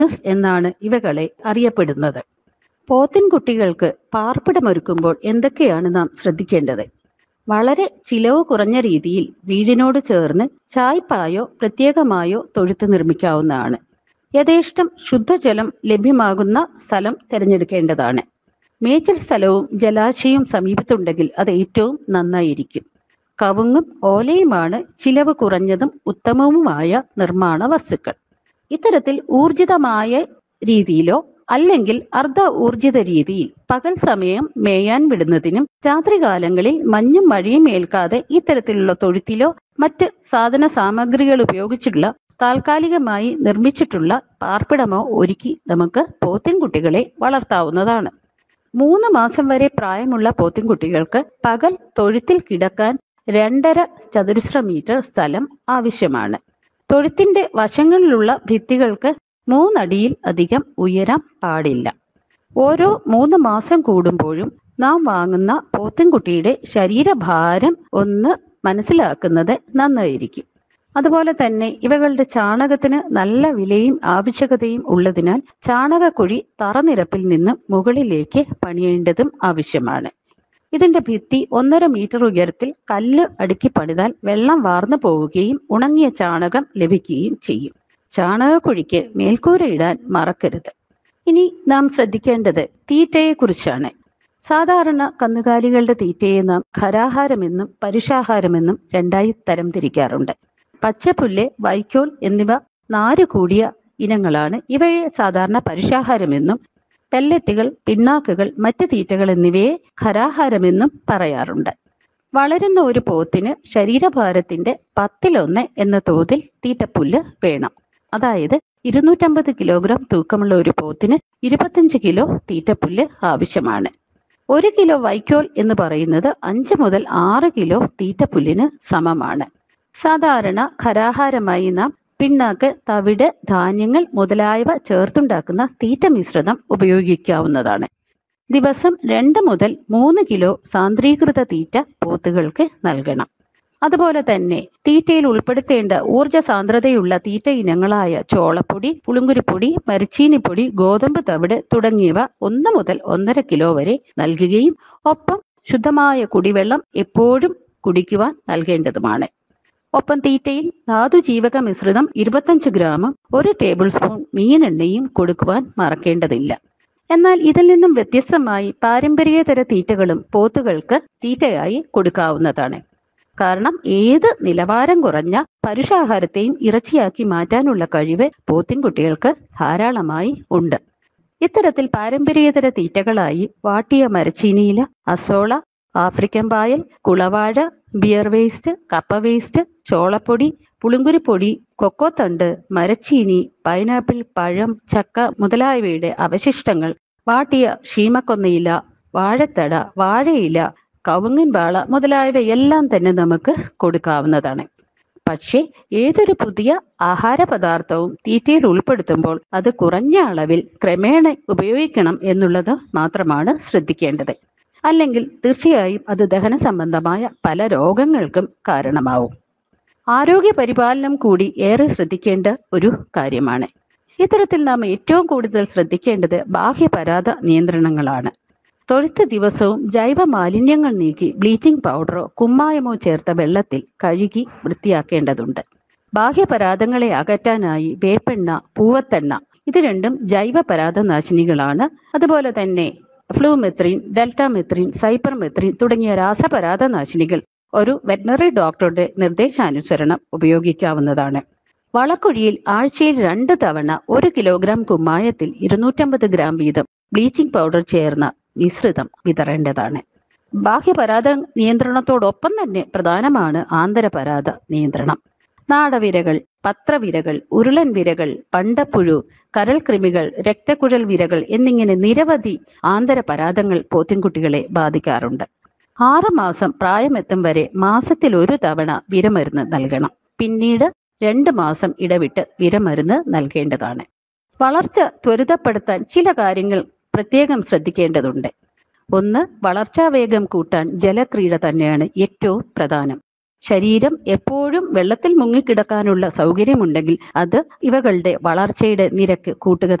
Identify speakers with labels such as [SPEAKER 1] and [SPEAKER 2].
[SPEAKER 1] എന്നാണ് ഇവകളെ അറിയപ്പെടുന്നത് പോത്തിൻകുട്ടികൾക്ക് പാർപ്പിടമൊരുക്കുമ്പോൾ എന്തൊക്കെയാണ് നാം ശ്രദ്ധിക്കേണ്ടത് വളരെ ചിലവ് കുറഞ്ഞ രീതിയിൽ വീടിനോട് ചേർന്ന് ചായ്പായോ പ്രത്യേകമായോ തൊഴുത്ത് നിർമ്മിക്കാവുന്നതാണ് യഥേഷ്ടം ശുദ്ധജലം ലഭ്യമാകുന്ന സ്ഥലം തിരഞ്ഞെടുക്കേണ്ടതാണ് മേച്ചിൽ സ്ഥലവും ജലാശയവും സമീപത്തുണ്ടെങ്കിൽ അത് ഏറ്റവും നന്നായിരിക്കും കവുങ്ങും ഓലയുമാണ് ചിലവ് കുറഞ്ഞതും ഉത്തമവുമായ നിർമ്മാണ വസ്തുക്കൾ ഇത്തരത്തിൽ ഊർജിതമായ രീതിയിലോ അല്ലെങ്കിൽ അർദ്ധ ഊർജിത രീതിയിൽ പകൽ സമയം മേയാൻ വിടുന്നതിനും രാത്രികാലങ്ങളിൽ മഞ്ഞും മഴയും ഏൽക്കാതെ ഇത്തരത്തിലുള്ള തൊഴുത്തിലോ മറ്റ് സാധന സാമഗ്രികൾ ഉപയോഗിച്ചിട്ടുള്ള താൽക്കാലികമായി നിർമ്മിച്ചിട്ടുള്ള പാർപ്പിടമോ ഒരുക്കി നമുക്ക് പോത്തിൻകുട്ടികളെ വളർത്താവുന്നതാണ് മൂന്ന് മാസം വരെ പ്രായമുള്ള പോത്തിൻകുട്ടികൾക്ക് പകൽ തൊഴുത്തിൽ കിടക്കാൻ രണ്ടര ചതുരശ്ര മീറ്റർ സ്ഥലം ആവശ്യമാണ് തൊഴുത്തിന്റെ വശങ്ങളിലുള്ള ഭിത്തികൾക്ക് മൂന്നടിയിൽ അധികം ഉയരാൻ പാടില്ല ഓരോ മൂന്ന് മാസം കൂടുമ്പോഴും നാം വാങ്ങുന്ന പോത്തിൻകുട്ടിയുടെ ശരീരഭാരം ഒന്ന് മനസ്സിലാക്കുന്നത് നന്നായിരിക്കും അതുപോലെ തന്നെ ഇവകളുടെ ചാണകത്തിന് നല്ല വിലയും ആവശ്യകതയും ഉള്ളതിനാൽ ചാണകക്കുഴി തറനിരപ്പിൽ നിന്ന് മുകളിലേക്ക് പണിയേണ്ടതും ആവശ്യമാണ് ഇതിന്റെ ഭിത്തി ഒന്നര മീറ്റർ ഉയരത്തിൽ കല്ല് അടുക്കി പണിതാൽ വെള്ളം വാർന്നു പോവുകയും ഉണങ്ങിയ ചാണകം ലഭിക്കുകയും ചെയ്യും ചാണകക്കുഴിക്ക് മേൽക്കൂര ഇടാൻ മറക്കരുത് ഇനി നാം ശ്രദ്ധിക്കേണ്ടത് തീറ്റയെക്കുറിച്ചാണ് സാധാരണ കന്നുകാലികളുടെ തീറ്റയെ നാം ഖരാഹാരമെന്നും പരുഷാഹാരമെന്നും രണ്ടായി തരംതിരിക്കാറുണ്ട് പച്ചപ്പുല്ല് വൈക്കോൽ എന്നിവ നാര് കൂടിയ ഇനങ്ങളാണ് ഇവയെ സാധാരണ പരുഷാഹാരമെന്നും പെല്ലറ്റുകൾ പിണ്ണാക്കുകൾ മറ്റ് തീറ്റകൾ എന്നിവയെ ഖരാഹാരമെന്നും പറയാറുണ്ട് വളരുന്ന ഒരു പോത്തിന് ശരീരഭാരത്തിന്റെ പത്തിലൊന്ന് എന്ന തോതിൽ തീറ്റപ്പുല്ല് വേണം അതായത് ഇരുന്നൂറ്റമ്പത് കിലോഗ്രാം തൂക്കമുള്ള ഒരു പോത്തിന് ഇരുപത്തഞ്ച് കിലോ തീറ്റപ്പുല്ല് ആവശ്യമാണ് ഒരു കിലോ വൈക്കോൽ എന്ന് പറയുന്നത് അഞ്ച് മുതൽ ആറ് കിലോ തീറ്റപ്പുല്ലിന് സമമാണ് സാധാരണ ഖരാഹാരമായി നാം പിണ്ണാക്ക് തവിട് ധാന്യങ്ങൾ മുതലായവ ചേർത്തുണ്ടാക്കുന്ന തീറ്റ മിശ്രിതം ഉപയോഗിക്കാവുന്നതാണ് ദിവസം രണ്ട് മുതൽ മൂന്ന് കിലോ സാന്ദ്രീകൃത തീറ്റ പോത്തുകൾക്ക് നൽകണം അതുപോലെ തന്നെ തീറ്റയിൽ ഉൾപ്പെടുത്തേണ്ട ഊർജ സാന്ദ്രതയുള്ള തീറ്റ ഇനങ്ങളായ ചോളപ്പൊടി പുളുങ്കുരുപ്പൊടി മരിച്ചീനിപ്പൊടി ഗോതമ്പ് തവിട് തുടങ്ങിയവ ഒന്ന് മുതൽ ഒന്നര കിലോ വരെ നൽകുകയും ഒപ്പം ശുദ്ധമായ കുടിവെള്ളം എപ്പോഴും കുടിക്കുവാൻ നൽകേണ്ടതുമാണ് ഒപ്പം തീറ്റയിൽ ധാതുജീവക മിശ്രിതം ഇരുപത്തഞ്ച് ഗ്രാമും ഒരു ടേബിൾ സ്പൂൺ മീനെണ്ണയും കൊടുക്കുവാൻ മറക്കേണ്ടതില്ല എന്നാൽ ഇതിൽ നിന്നും വ്യത്യസ്തമായി പാരമ്പര്യേതര തീറ്റകളും പോത്തുകൾക്ക് തീറ്റയായി കൊടുക്കാവുന്നതാണ് കാരണം ഏത് നിലവാരം കുറഞ്ഞ പരുഷാഹാരത്തെയും ഇറച്ചിയാക്കി മാറ്റാനുള്ള കഴിവ് പോത്തിൻകുട്ടികൾക്ക് ധാരാളമായി ഉണ്ട് ഇത്തരത്തിൽ പാരമ്പര്യേതര തീറ്റകളായി വാട്ടിയ മരച്ചീനിയില അസോള ആഫ്രിക്കൻ പായൽ കുളവാഴ ബിയർ വേസ്റ്റ് കപ്പ വേസ്റ്റ് ചോളപ്പൊടി പുളുങ്കുരുപ്പൊടി കൊക്കോത്തണ്ട് മരച്ചീനി പൈനാപ്പിൾ പഴം ചക്ക മുതലായവയുടെ അവശിഷ്ടങ്ങൾ വാട്ടിയ ഷീമക്കൊന്നയില വാഴത്തട വാഴയില കവുങ്ങിൻ വാള മുതലായവയെല്ലാം തന്നെ നമുക്ക് കൊടുക്കാവുന്നതാണ് പക്ഷേ ഏതൊരു പുതിയ ആഹാര പദാർത്ഥവും തീറ്റയിൽ ഉൾപ്പെടുത്തുമ്പോൾ അത് കുറഞ്ഞ അളവിൽ ക്രമേണ ഉപയോഗിക്കണം എന്നുള്ളത് മാത്രമാണ് ശ്രദ്ധിക്കേണ്ടത് അല്ലെങ്കിൽ തീർച്ചയായും അത് ദഹന സംബന്ധമായ പല രോഗങ്ങൾക്കും കാരണമാവും ആരോഗ്യ പരിപാലനം കൂടി ഏറെ ശ്രദ്ധിക്കേണ്ട ഒരു കാര്യമാണ് ഇത്തരത്തിൽ നാം ഏറ്റവും കൂടുതൽ ശ്രദ്ധിക്കേണ്ടത് ബാഹ്യപരാധ നിയന്ത്രണങ്ങളാണ് തൊഴുത്ത് ദിവസവും ജൈവ മാലിന്യങ്ങൾ നീക്കി ബ്ലീച്ചിങ് പൗഡറോ കുമ്മായമോ ചേർത്ത വെള്ളത്തിൽ കഴുകി വൃത്തിയാക്കേണ്ടതുണ്ട് ബാഹ്യപരാധങ്ങളെ അകറ്റാനായി വേപ്പെണ്ണ പൂവത്തെണ്ണ ഇത് രണ്ടും ജൈവ പരാധനാശിനികളാണ് അതുപോലെ തന്നെ ഫ്ലൂമെത്രിൻ ഡെൽറ്റാമെത്രിൻ സൈപ്പർമെത്രിൻ തുടങ്ങിയ രാസപരാധനാശിനികൾ ഒരു വെറ്റിനറി ഡോക്ടറുടെ നിർദ്ദേശാനുസരണം ഉപയോഗിക്കാവുന്നതാണ് വളക്കുഴിയിൽ ആഴ്ചയിൽ രണ്ട് തവണ ഒരു കിലോഗ്രാം കുമ്മായത്തിൽ ഇരുന്നൂറ്റമ്പത് ഗ്രാം വീതം ബ്ലീച്ചിങ് പൗഡർ ചേർന്ന മിശ്രിതം വിതറേണ്ടതാണ് ബാഹ്യപരാധ നിയന്ത്രണത്തോടൊപ്പം തന്നെ പ്രധാനമാണ് ആന്തരപരാധ നിയന്ത്രണം നാടവിരകൾ പത്രവിരകൾ ഉരുളൻ വിരകൾ പണ്ടപ്പുഴു കരൾകൃമികൾ രക്തക്കുഴൽ വിരകൾ എന്നിങ്ങനെ നിരവധി ആന്തരപരാധങ്ങൾ പോത്തിൻകുട്ടികളെ ബാധിക്കാറുണ്ട് ആറ് മാസം പ്രായമെത്തും വരെ മാസത്തിൽ ഒരു തവണ വിരമരുന്ന് നൽകണം പിന്നീട് രണ്ട് മാസം ഇടവിട്ട് വിരമരുന്ന് നൽകേണ്ടതാണ് വളർച്ച ത്വരിതപ്പെടുത്താൻ ചില കാര്യങ്ങൾ പ്രത്യേകം ശ്രദ്ധിക്കേണ്ടതുണ്ട് ഒന്ന് വളർച്ചാവേഗം കൂട്ടാൻ ജലക്രീഡ തന്നെയാണ് ഏറ്റവും പ്രധാനം ശരീരം എപ്പോഴും വെള്ളത്തിൽ മുങ്ങിക്കിടക്കാനുള്ള സൗകര്യമുണ്ടെങ്കിൽ അത് ഇവകളുടെ വളർച്ചയുടെ നിരക്ക് കൂട്ടുക